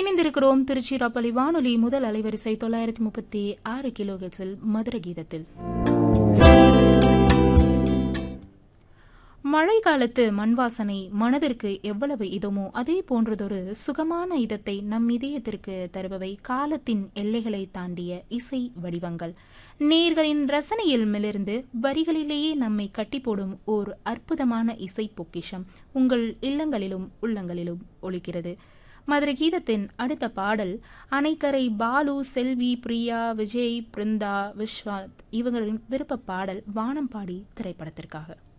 இணைந்திருக்கிறோம் திருச்சிராப்பள்ளி வானொலி முதல் அலைவரிசை தொள்ளாயிரத்தி முப்பத்தி ஆறு கிலோ ஹெட்ஸில் மதுர கீதத்தில் மழை காலத்து மண் வாசனை மனதிற்கு எவ்வளவு இதமோ அதே போன்றதொரு சுகமான இதத்தை நம் இதயத்திற்கு தருபவை காலத்தின் எல்லைகளை தாண்டிய இசை வடிவங்கள் நேர்களின் ரசனையில் மிளிர்ந்து வரிகளிலேயே நம்மை கட்டி போடும் ஓர் அற்புதமான இசை பொக்கிஷம் உங்கள் இல்லங்களிலும் உள்ளங்களிலும் ஒலிக்கிறது மதுரை கீதத்தின் அடுத்த பாடல் அணைக்கரை பாலு செல்வி பிரியா விஜய் பிருந்தா விஸ்வாத் இவங்களின் விருப்ப பாடல் வானம்பாடி திரைப்படத்திற்காக